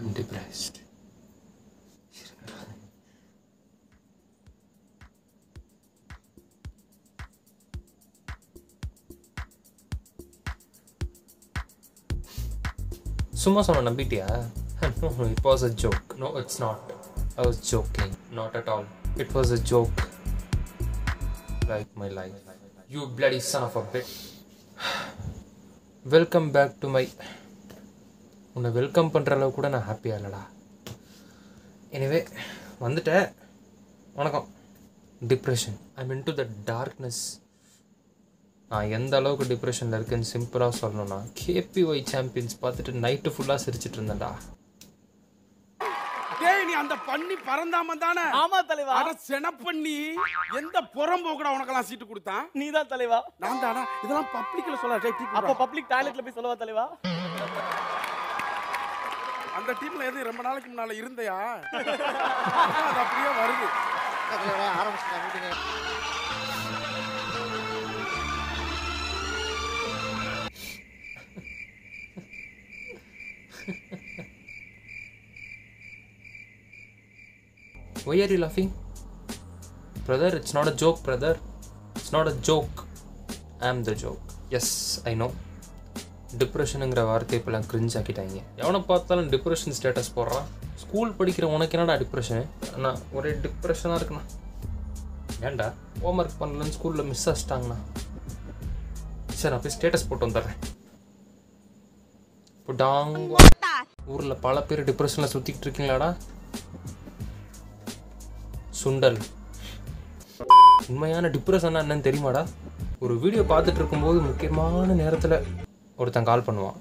I'm depressed. சும்மா சொன்ன நம்பிட்டியா no it was a joke no it's not i was joking not at all it was a joke like my life you bloody son of a bitch welcome back to my உன்னை welcome பண்ணுற அளவு கூட நான் ஹாப்பியாக இல்லைடா anyway வந்துட்டேன் வணக்கம் depression I mean to the darkness நான் எந்த அளவுக்கு டிப்ரெஷனில் இருக்கேன்னு சிம்பிளாக சொல்லணும்னா கேபிஒய் சாம்பியன்ஸ் பார்த்துட்டு நைட்டு ஃபுல்லாக சிரிச்சிட்டு இருந்தேன்டா டேய் நீ அந்த பண்ணி பறந்தாம தானே ஆமா தலைவா அட செனப்பண்ணி எந்த புறம்போக்கடா உனக்கெல்லாம் சீட்டு கொடுத்தான் நீதான் தலைவா நான் தானா இதெல்லாம் பப்ளிக்ல சொல்ல டேய் டீ அப்ப பப்ளிக் டாய்லெட்ல போய் சொல்லவா தலைவா அந்த டீம்ல எது ரொம்ப நாளைக்கு முன்னால இருந்தையா அது அப்படியே வருது Why are you laughing? Brother, it's not a joke, brother. It's not a joke. I'm the joke. Yes, I know. டிப்ரெஷனுங்கிற வார்த்தை இப்போலாம் கிரிஞ்ச் ஆக்கிட்டாங்க எவனை பார்த்தாலும் டிப்ரெஷன் ஸ்டேட்டஸ் போடுறான் ஸ்கூல் படிக்கிற உனக்கு என்னடா டிப்ரெஷனு அண்ணா ஒரே டிப்ரெஷனாக இருக்குண்ணா ஏன்டா ஹோம்ஒர்க் பண்ணலன்னு ஸ்கூலில் மிஸ் ஆச்சிட்டாங்கண்ணா சரி நான் போய் ஸ்டேட்டஸ் போட்டு வந்துடுறேன் இப்போ டாங் ஊரில் பல பேர் டிப்ரெஷனில் சுற்றிக்கிட்டு இருக்கீங்களாடா சுண்டல் உண்மையான டிப்ரெஷன் என்னன்னு தெரியுமாடா ஒரு வீடியோ பார்த்துட்டு இருக்கும்போது முக்கியமான நேரத்தில் ஒருத்தன் கால் பண்ணுவான்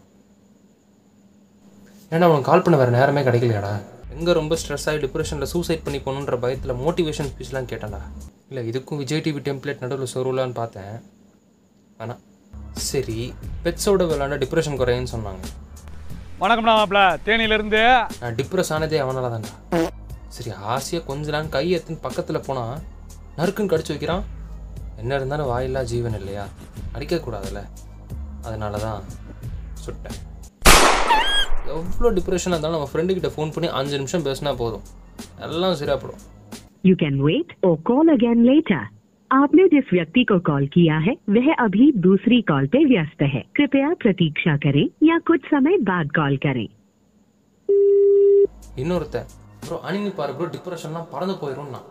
ஏன்னா அவனுக்கு கால் பண்ண வேறு நேரமே கிடைக்கலையாடா எங்கே ரொம்ப ஸ்ட்ரெஸ் ஆகி டிப்ரெஷனில் சூசைட் பண்ணி போகணுன்ற பயத்தில் மோட்டிவேஷன் ஸ்பீச்லாம் கேட்டேன்டா இல்லை இதுக்கும் விஜய் டிவி டெம்ப்ளேட் நடுவில் சொருவலான்னு பார்த்தேன் வேணாம் சரி பெட்ஸோட விளாண்ட டிப்ரெஷன் குறையுன்னு சொன்னாங்க வணக்கம் மாப்பிள தேனியில இருந்து நான் டிப்ரெஸ் ஆனதே அவனால தான்டா சரி ஆசையாக கொஞ்ச நேரம் கை எத்துன்னு பக்கத்தில் போனால் நறுக்குன்னு கடிச்சு வைக்கிறான் என்ன இருந்தாலும் வாயில்லா ஜீவன் இல்லையா அடிக்கக்கூடாதுல்ல அதனால தான் சுட்டேன் எவ்வளோ டிப்ரெஷனாக இருந்தாலும் நம்ம ஃப்ரெண்டுக்கிட்ட ஃபோன் பண்ணி அஞ்சு நிமிஷம் பேசினா போதும் எல்லாம் சரியாப்படும் You can wait or call again later. आपने जिस व्यक्ति को कॉल किया है वह अभी दूसरी कॉल पे व्यस्त है कृपया प्रतीक्षा करें या कुछ समय बाद कॉल करें இன்னொருத்தன் ப்ரோ அனிமி பாரு ப்ரோ டிப்ரெஷன்லாம் பறந்து போயிடும்னா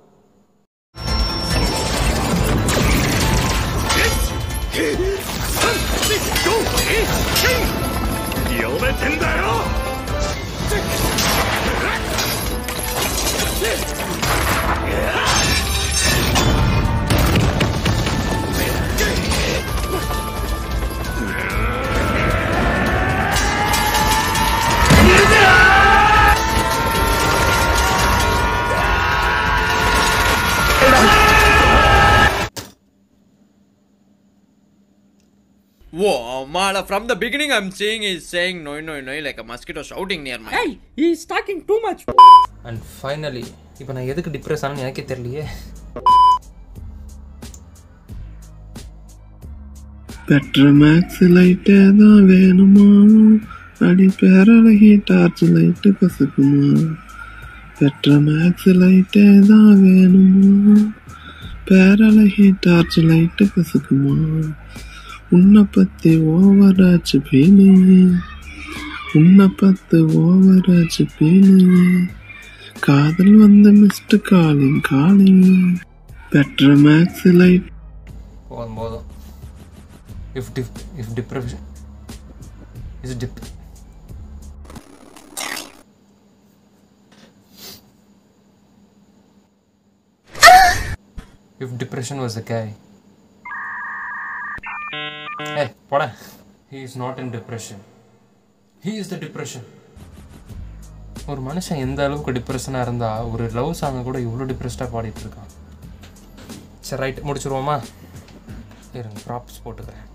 Whoa, Mala, from the beginning I'm seeing he's saying no, no, no, like a mosquito shouting near my Hey, he's talking too much. And finally இப்போ நான் எதுக்கு டிப்ரெஸ் ஆனேன்னு எனக்கே தெரியலையே பெட்ரமேக்ஸ் லைட்டே தான் வேணுமா அடி பேரழகி டார்ச் லைட்டு கசக்குமா பெட்ரமேக்ஸ் லைட்டே தான் வேணுமா பேரழகி டார்ச் லைட்டு கசக்குமா உன்னை பத்தி ஓவராச்சு பீனுங்க உன்னை பத்து ஓவராச்சு பீனுங்க காதல் வந்த missed calling calling Petromax light போதும் போதும் if dip if depression is dip if depression was a guy ஏய் போட he is not in depression he is the depression ஒரு மனுஷன் எந்த அளவுக்கு டிப்ரெஷனாக இருந்தால் ஒரு லவ் சாங்கை கூட இவ்வளோ டிப்ரெஸ்டாக பாடிட்டு இருக்கான் சரி ரைட் முடிச்சிருவோமா இருங்க ப்ராப்ஸ் போட்டுக்கிறேன்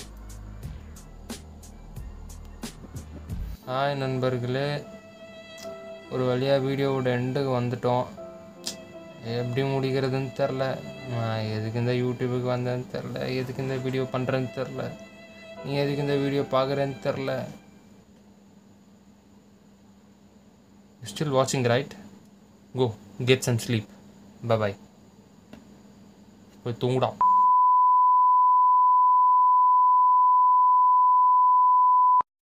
ஹாய் நண்பர்களே ஒரு வழியாக வீடியோவோட எண்டுக்கு வந்துட்டோம் எப்படி முடிக்கிறதுன்னு தெரில நான் எதுக்கு இந்த யூடியூபுக்கு வந்தேன்னு தெரில எதுக்கு இந்த வீடியோ பண்ணுறேன்னு தெரில நீ எதுக்கு இந்த வீடியோ பார்க்குறேன்னு தெரில ஸ்டில் வாட்சிங் right go get some sleep bye போய் தூங்குடா